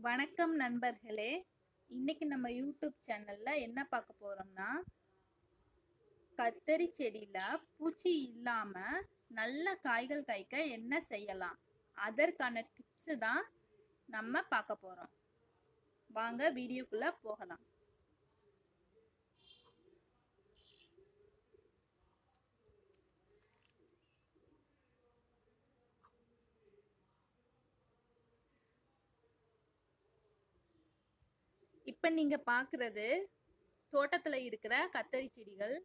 வணக்கம் நண்பர்களே இன்னைக்கு நம்ம யூடியூப் சேனல்ல என்ன பார்க்க போறோம்னா கத்தரி செடியில பூச்சி இல்லாம நல்ல காய்கள் காய்க்க என்ன செய்யலாம் அதற்கான டிப்ஸ் தான் நம்ம பார்க்க போறோம் வாங்க வீடியோக்குள்ள போகலாம் இப்ப நீங்க பாக்குறது தோட்டத்துல இருக்கிற கத்தரி செடிகள்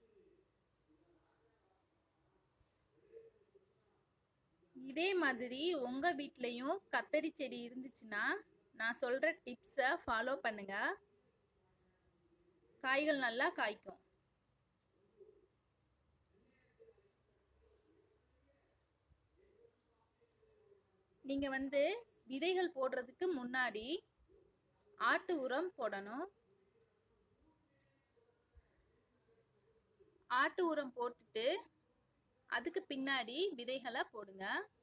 இதே மாதிரி உங்க வீட்லயும் கத்தரி செடி இருந்துச்சுன்னா நான் சொல்ற டிப்ஸை ஃபாலோ பண்ணுங்க காய்கள் நல்லா காய்க்கும் நீங்க வந்து விதைகள் போடுறதுக்கு முன்னாடி ஆட்டு உரம் போடணும் ஆட்டு உரம் போட்டுட்டு அதுக்கு பின்னாடி விதைகளை போடுங்க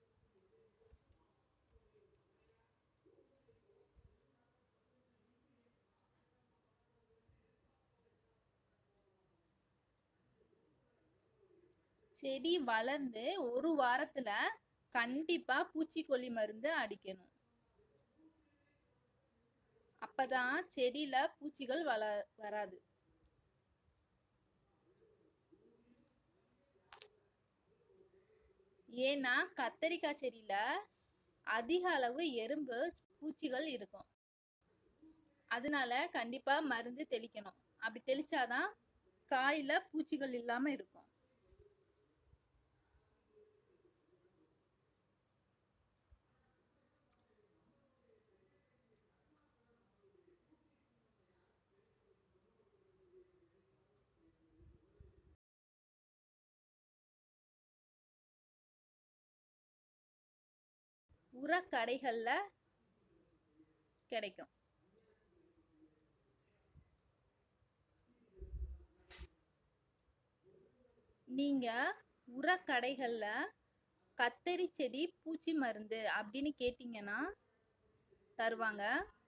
செடி வளர்ந்து ஒரு வாரத்துல கண்டிப்பா பூச்சிக்கொல்லி மருந்து அடிக்கணும் அப்பதான் செடியில பூச்சிகள் வள வராது ஏன்னா கத்தரிக்காய் செடியில அதிக அளவு எறும்பு பூச்சிகள் இருக்கும் அதனால கண்டிப்பா மருந்து தெளிக்கணும் அப்படி தெளிச்சாதான் காயில பூச்சிகள் இல்லாம இருக்கும் உரக்கடைகள்ல கிடைக்கும் நீங்க உரக்கடைகள்ல கத்தரி செடி பூச்சி மருந்து அப்படின்னு கேட்டீங்கன்னா தருவாங்க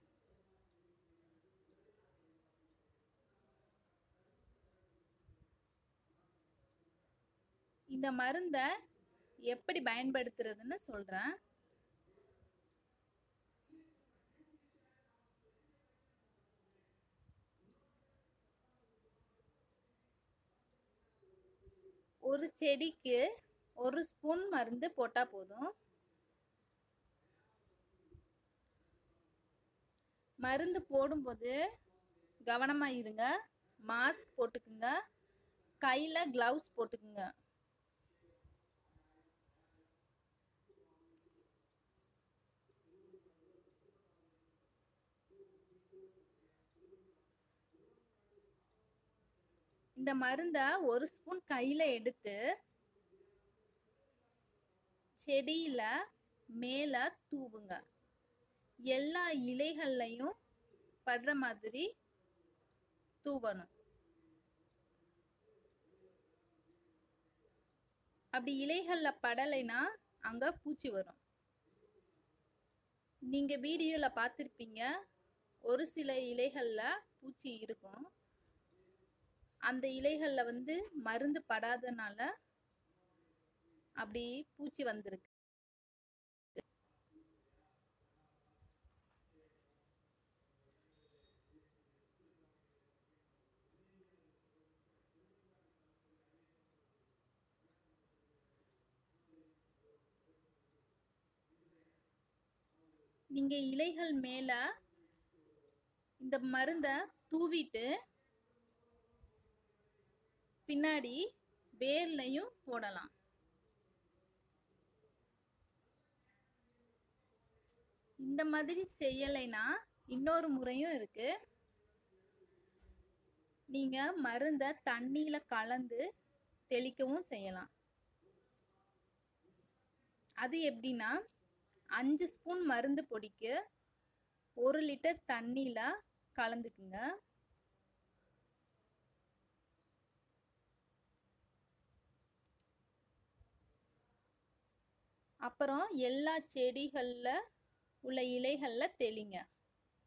இந்த மருந்தை எப்படி பயன்படுத்துறதுன்னு சொல்றேன் ஒரு செடிக்கு ஒரு ஸ்பூன் மருந்து போட்டா போதும் மருந்து போடும்போது கவனமா இருங்க மாஸ்க் போட்டுக்குங்க கையில கிளவுஸ் போட்டுக்குங்க இந்த மருந்த ஒரு ஸ்பூன் கையில எடுத்து செடியில மேல தூவுங்க எல்லா இலைகள்லையும் படுற மாதிரி தூவணும் அப்படி இலைகள்ல படலைன்னா அங்க பூச்சி வரும் நீங்க வீடியோல பார்த்துருப்பீங்க ஒரு சில இலைகள்ல பூச்சி இருக்கும் அந்த இலைகள்ல வந்து மருந்து படாதனால அப்படி பூச்சி வந்திருக்கு நீங்க இலைகள் மேல இந்த மருந்த தூவிட்டு பின்னாடி வேர்லையும் போடலாம் இந்த மாதிரி செய்யலைன்னா இன்னொரு முறையும் இருக்கு நீங்க மருந்த தண்ணியில கலந்து தெளிக்கவும் செய்யலாம் அது எப்படின்னா அஞ்சு ஸ்பூன் மருந்து பொடிக்கு ஒரு லிட்டர் தண்ணியில கலந்துக்குங்க அப்புறம் எல்லா செடிகளில் உள்ள இலைகளில் தெளிங்க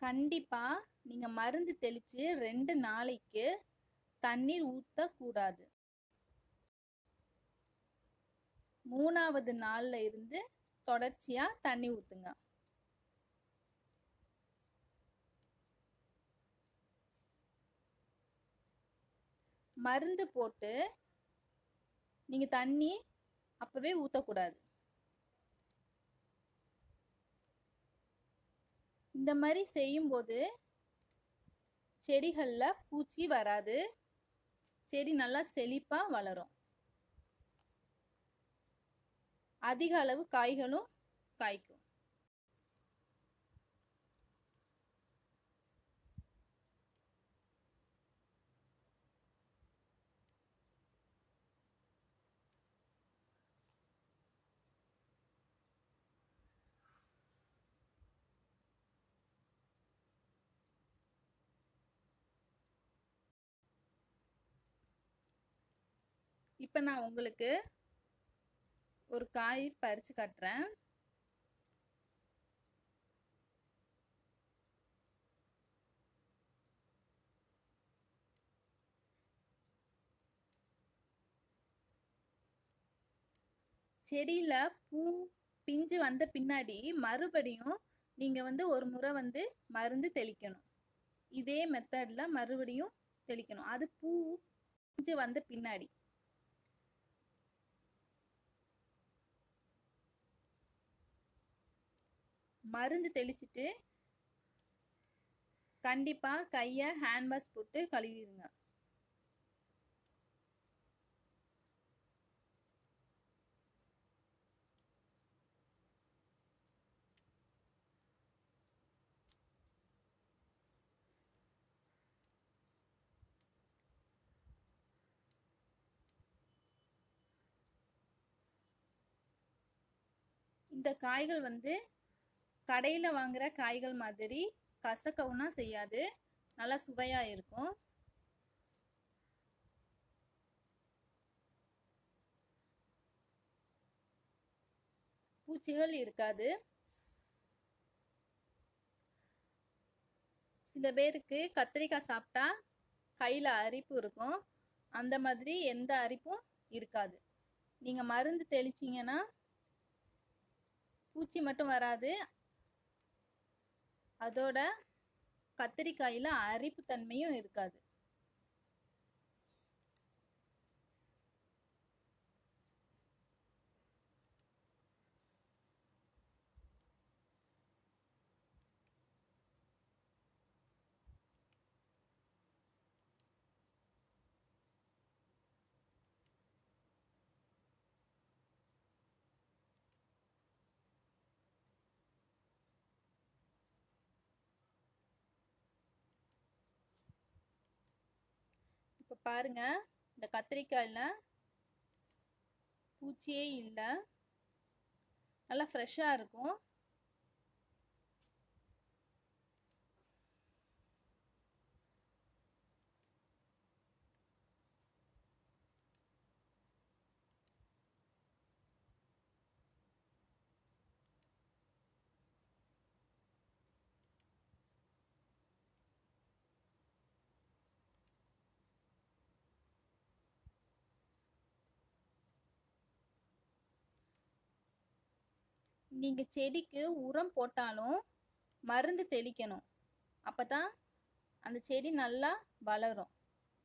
கண்டிப்பாக நீங்கள் மருந்து தெளித்து ரெண்டு நாளைக்கு தண்ணீர் ஊற்றக்கூடாது மூணாவது நாளில் இருந்து தொடர்ச்சியாக தண்ணி ஊற்றுங்க மருந்து போட்டு நீங்கள் தண்ணி அப்போவே ஊற்றக்கூடாது இந்த மாதிரி செய்யும்போது செடிகளில் பூச்சி வராது செடி நல்லா செழிப்பாக வளரும் அதிக அளவு காய்களும் காய்க்கும் இப்போ நான் உங்களுக்கு ஒரு காய் பறித்து காட்டுறேன் செடியில் பூ பிஞ்சு வந்த பின்னாடி மறுபடியும் நீங்கள் வந்து ஒரு முறை வந்து மருந்து தெளிக்கணும் இதே மெத்தடில் மறுபடியும் தெளிக்கணும் அது பூ பிஞ்சு வந்த பின்னாடி மருந்து தெளிச்சிட்டு கண்டிப்பாக கையை ஹேண்ட் வாஷ் போட்டு கழுவிடுங்க இந்த காய்கள் வந்து கடையில் வாங்குற காய்கள் மாதிரி கசக்கவுனா செய்யாது நல்லா சுவையாக இருக்கும் பூச்சிகள் இருக்காது சில பேருக்கு கத்திரிக்காய் சாப்பிட்டா கையில் அரிப்பு இருக்கும் அந்த மாதிரி எந்த அரிப்பும் இருக்காது நீங்கள் மருந்து தெளிச்சிங்கன்னா பூச்சி மட்டும் வராது அதோட கத்திரிக்காயில் அரிப்பு தன்மையும் இருக்காது இப்போ பாருங்க இந்த கத்திரிக்காயில் பூச்சியே இல்லை நல்லா ஃப்ரெஷ்ஷாக இருக்கும் நீங்கள் செடிக்கு உரம் போட்டாலும் மருந்து தெளிக்கணும் அப்போ தான் அந்த செடி நல்லா வளரும்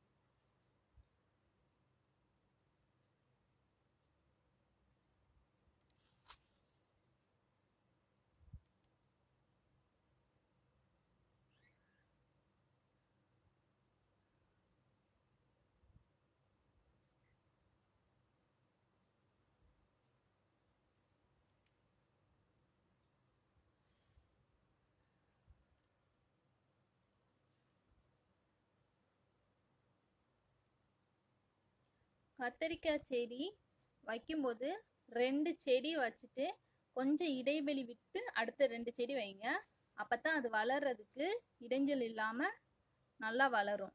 கத்தரிக்காய் செடி வைக்கும்போது ரெண்டு செடி வச்சுட்டு கொஞ்சம் இடைவெளி விட்டு அடுத்த ரெண்டு செடி வைங்க அப்போ தான் அது வளர்றதுக்கு இடைஞ்சல் இல்லாமல் நல்லா வளரும்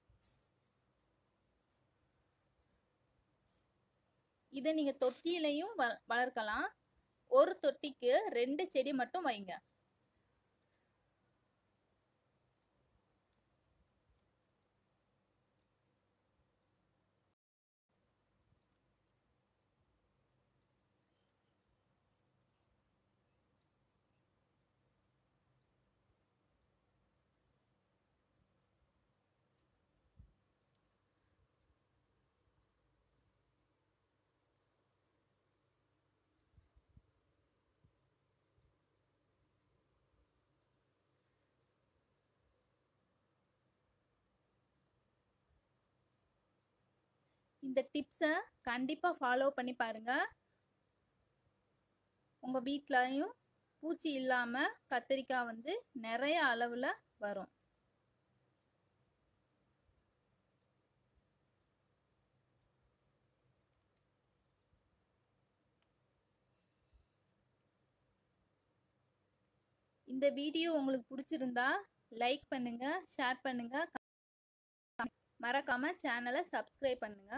இதை நீங்கள் தொட்டியிலையும் வ வளர்க்கலாம் ஒரு தொட்டிக்கு ரெண்டு செடி மட்டும் வைங்க இந்த டிப்ஸை கண்டிப்பாக ஃபாலோ பண்ணி பாருங்க உங்கள் வீட்லயும் பூச்சி இல்லாமல் கத்திரிக்காய் வந்து நிறைய அளவில் வரும் இந்த வீடியோ உங்களுக்கு பிடிச்சிருந்தா லைக் பண்ணுங்க ஷேர் பண்ணுங்க மறக்காம சேனலை சப்ஸ்கிரைப் பண்ணுங்க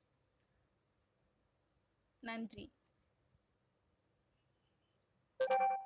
நன்றி